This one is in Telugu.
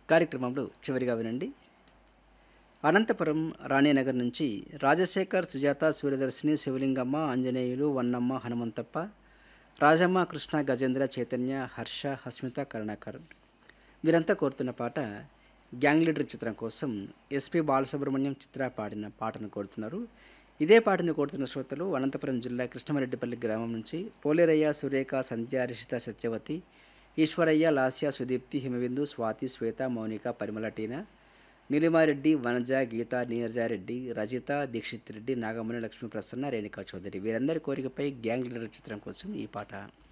కార్యక్రమంలో చివరిగా వినండి అనంతపురం రాణీనగర్ నుంచి రాజశేఖర్ సుజాత సూర్యదర్శిని శివలింగమ్మ ఆంజనేయులు వన్నమ్మ హనుమంతప్ప రాజమ్మ కృష్ణ గజేంద్ర చైతన్య హర్ష హస్మిత కరుణాకర్ వీరంతా కోరుతున్న పాట గ్యాంగ్ లీడర్ చిత్రం కోసం ఎస్పి బాలసుబ్రహ్మణ్యం చిత్ర పాడిన పాటను కోరుతున్నారు ఇదే పాటను కోరుతున్న శ్రోతలు అనంతపురం జిల్లా కృష్ణమరెడ్డిపల్లి గ్రామం నుంచి పోలేరయ్య సురేఖ సంధ్య రిషిత సత్యవతి ఈశ్వరయ్య లాస్య సుదీప్తి హిమబిందు స్వాతి శ్వేత మౌనిక పరిమళ టీనా నీలిమారెడ్డి వనజ గీత నీరజారెడ్డి రజిత దీక్షిత్ రెడ్డి నాగమణి లక్ష్మీ ప్రసన్న రేణుకా చౌదరి వీరందరి కోరికపై గ్యాంగ్ లీడర్ చిత్రం కోసం ఈ పాట